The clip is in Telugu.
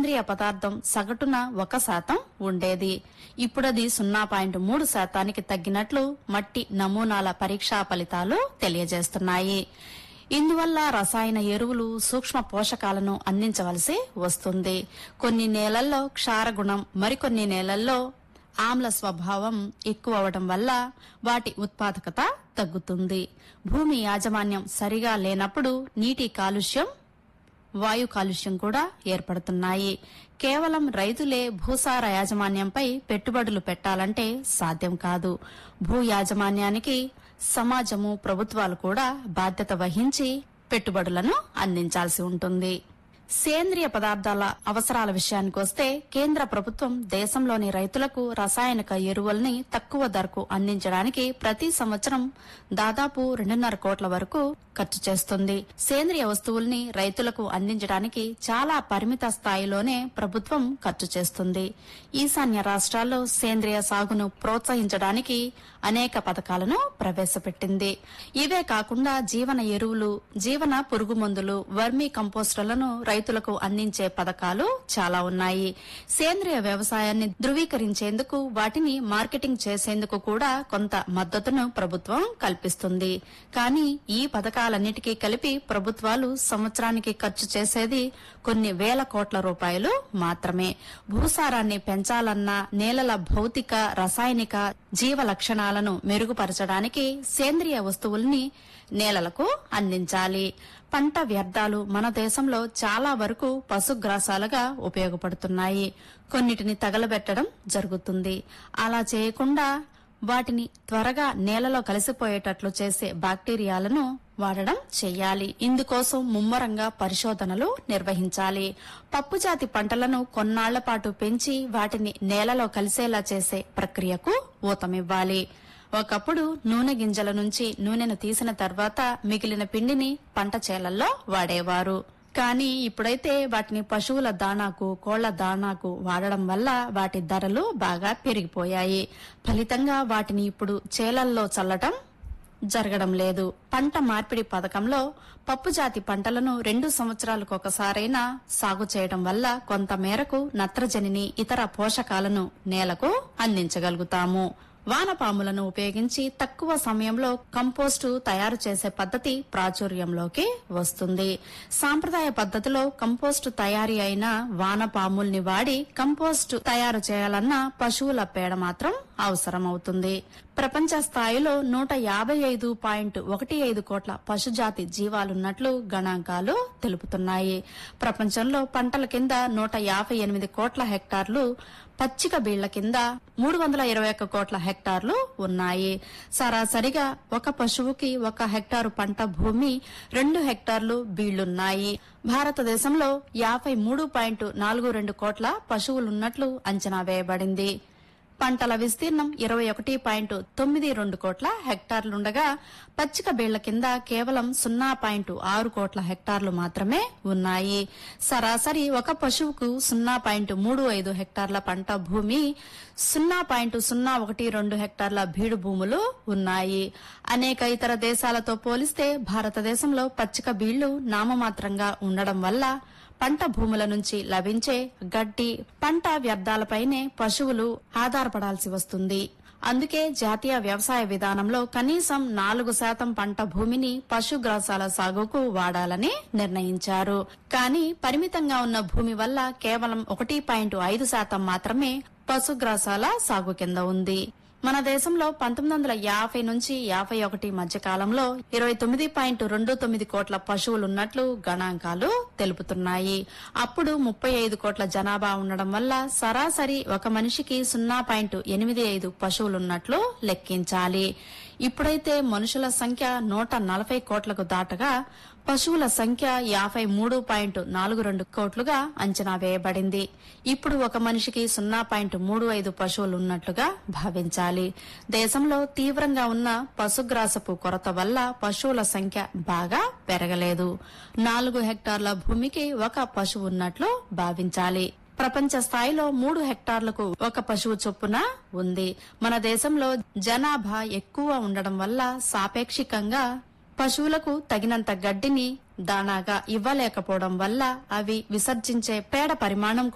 సేంద్రియ పదార్థం సగటున ఒక శాతం ఉండేది ఇప్పుడది సున్నా పాయింట్ మూడు శాతానికి తగ్గినట్లు మట్టి నమూనాల పరీక్షా ఫలితాలు తెలియజేస్తున్నాయి ఇందువల్ల రసాయన ఎరువులు సూక్ష్మ పోషకాలను అందించవలసి వస్తుంది కొన్ని నేలల్లో క్షారగుణం మరికొన్ని నేలల్లో ఆమ్ల స్వభావం ఎక్కువ అవడం వల్ల వాటి ఉత్పాదకత తగ్గుతుంది భూమి యాజమాన్యం సరిగా లేనప్పుడు నీటి కాలుష్యం వాయు కాలుష్యం కూడా ఏర్పడుతున్నాయి కేవలం రైతులే భూసార యాజమాన్యంపై పెట్టుబడులు పెట్టాలంటే సాధ్యం కాదు భూ యాజమాన్యానికి సమాజము ప్రభుత్వాలు కూడా బాధ్యత వహించి పెట్టుబడులను అందించాల్సి ఉంటుంది సేంద్రియ పదార్థాల అవసరాల విషయానికొస్తే కేంద్ర ప్రభుత్వం దేశంలోని రైతులకు రసాయనిక ఎరువుల్ని తక్కువ ధరకు అందించడానికి ప్రతి సంవత్సరం దాదాపు రెండున్నర కోట్ల వరకు ఖర్చు చేస్తుంది సేంద్రియ వస్తువుల్ని రైతులకు అందించడానికి చాలా పరిమిత స్థాయిలోనే ప్రభుత్వం ఖర్చు చేస్తుంది ఈశాన్య రాష్ట్రాల్లో సేంద్రియ సాగును ప్రోత్సహించడానికి అనేక పథకాలను ప్రవేశపెట్టింది ఇవే కాకుండా జీవన ఎరువులు జీవన పురుగు మందులు వర్మీ కంపోస్టులను రైతులకు అందించే పథకాలు చాలా ఉన్నాయి సేంద్రియ వ్యవసాయాన్ని ధృవీకరించేందుకు వాటిని మార్కెటింగ్ చేసేందుకు కూడా కొంత మద్దతును ప్రభుత్వం కల్పిస్తుంది కానీ ఈ పథకాలన్నిటికీ కలిపి ప్రభుత్వాలు సంవత్సరానికి ఖర్చు చేసేది కొన్ని వేల కోట్ల రూపాయలు మాత్రమే భూసారాన్ని పెంచాలన్నా నేలల భౌతిక రసాయనిక జీవ లక్షణాలను మెరుగుపరచడానికి సేంద్రియ వస్తువుల్ని నేలలకు అందించాలి పంట వ్యర్థాలు మన దేశంలో చాలా వరకు పశుగ్రాసాలుగా ఉపయోగపడుతున్నాయి కొన్నిటిని తగలబెట్టడం జరుగుతుంది అలా చేయకుండా వాటిని త్వరగా నేలలో కలిసిపోయేటట్లు చేసే బాక్టీరియాలను వాడడం చెయ్యాలి ఇందుకోసం ముమ్మరంగా పరిశోధనలు నిర్వహించాలి పప్పుజాతి పంటలను కొన్నాళ్ల పాటు పెంచి వాటిని నేలలో కలిసేలా చేసే ప్రక్రియకు ఊతమివ్వాలి ఒకప్పుడు నూనె గింజల నుంచి నూనెను తీసిన తర్వాత మిగిలిన పిండిని పంట చేలల్లో వాడేవారు కానీ ఇప్పుడైతే వాటిని పశువుల దాణాకు కోళ్ల దాణాకు వాడడం వల్ల వాటి ధరలు బాగా పెరిగిపోయాయి ఫలితంగా వాటిని ఇప్పుడు చేలల్లో చల్లటం జరగడం లేదు పంట మార్పిడి పథకంలో పప్పుజాతి పంటలను రెండు సంవత్సరాలకు ఒకసారైనా సాగు చేయడం వల్ల కొంత మేరకు నత్రజనిని ఇతర పోషకాలను నేలకు అందించగలుగుతాము వానపాములను ఉపయోగించి తక్కువ సమయంలో కంపోస్టు తయారు చేసే పద్ధతి ప్రాచుర్యంలోకి వస్తుంది సాంప్రదాయ పద్ధతిలో కంపోస్టు తయారీ అయిన వానపాముల్ని వాడి కంపోస్టు తయారు చేయాలన్న పశువుల పేడ మాత్రం అవసరమవుతుంది ప్రపంచ స్థాయిలో నూట యాభై ఐదు పాయింట్ ఒకటి ఐదు కోట్ల పశుజాతి జీవాలున్నట్లు గణాంకాలు తెలుపుతున్నాయి ప్రపంచంలో పంటల కింద నూట యాభై ఎనిమిది కోట్ల హెక్టార్లు పచ్చిక బీళ్ల కింద మూడు వందల ఇరవై ఒక్క కోట్ల హెక్టార్లు ఉన్నాయి సరాసరిగా ఒక పశువుకి ఒక హెక్టారు పంట భూమి రెండు హెక్టార్లు బీళ్లున్నాయి భారతదేశంలో యాభై మూడు పాయింట్ నాలుగు రెండు కోట్ల పశువులున్నట్లు అంచనా వేయబడింది పంటల విస్తీర్ణం ఇరవై ఒకటి పాయింట్ తొమ్మిది రెండు కోట్ల హెక్టార్లుండగా పచ్చిక బీళ్ల కింద కేవలం సున్నా పాయింట్ ఆరు కోట్ల హెక్టార్లు మాత్రమే ఉన్నాయి సరాసరి ఒక పశువుకు సున్నా పాయింట్ మూడు ఐదు హెక్టార్ల పంట భూమి సున్నా పాయింట్ సున్నా ఒకటి రెండు హెక్టార్ల బీడు భూములు ఉన్నాయి అనేక ఇతర దేశాలతో పోలిస్తే భారతదేశంలో పచ్చిక బీళ్లు నామమాత్రంగా ఉండడం వల్ల పంట భూముల నుంచి లభించే గడ్డి పంట వ్యర్థాలపైనే పశువులు ఆధారపడాల్సి వస్తుంది అందుకే జాతీయ వ్యవసాయ విధానంలో కనీసం నాలుగు శాతం పంట భూమిని పశుగ్రాసాల సాగుకు వాడాలని నిర్ణయించారు కానీ పరిమితంగా ఉన్న భూమి వల్ల కేవలం ఒకటి పాయింట్ ఐదు శాతం మాత్రమే పశుగ్రాసాల సాగు కింద ఉంది మన దేశంలో పంతొమ్మిది వందల యాభై నుంచి యాభై ఒకటి మధ్య కాలంలో ఇరవై తొమ్మిది పాయింట్ రెండు తొమ్మిది కోట్ల పశువులున్నట్లు గణాంకాలు తెలుపుతున్నాయి అప్పుడు ముప్పై ఐదు కోట్ల జనాభా ఉండడం వల్ల సరాసరి ఒక మనిషికి సున్నా పాయింట్ ఎనిమిది ఐదు పశువులున్నట్లు లెక్కించాలి ఇప్పుడైతే మనుషుల సంఖ్య నూట నలభై కోట్లకు దాటగా పశువుల సంఖ్య యాభై మూడు పాయింట్ నాలుగు రెండు కోట్లుగా అంచనా వేయబడింది ఇప్పుడు ఒక మనిషికి సున్నా పాయింట్ మూడు ఐదు పశువులు ఉన్నట్లుగా భావించాలి దేశంలో తీవ్రంగా ఉన్న పశుగ్రాసపు కొరత వల్ల పశువుల సంఖ్య బాగా పెరగలేదు నాలుగు హెక్టార్ల భూమికి ఒక పశువు ఉన్నట్లు భావించాలి ప్రపంచ స్థాయిలో మూడు హెక్టార్లకు ఒక పశువు చొప్పున ఉంది మన దేశంలో జనాభా ఎక్కువ ఉండడం వల్ల సాపేక్షికంగా పశువులకు తగినంత గడ్డిని దానాగా ఇవ్వలేకపోవడం వల్ల అవి విసర్జించే పేడ పరిమాణం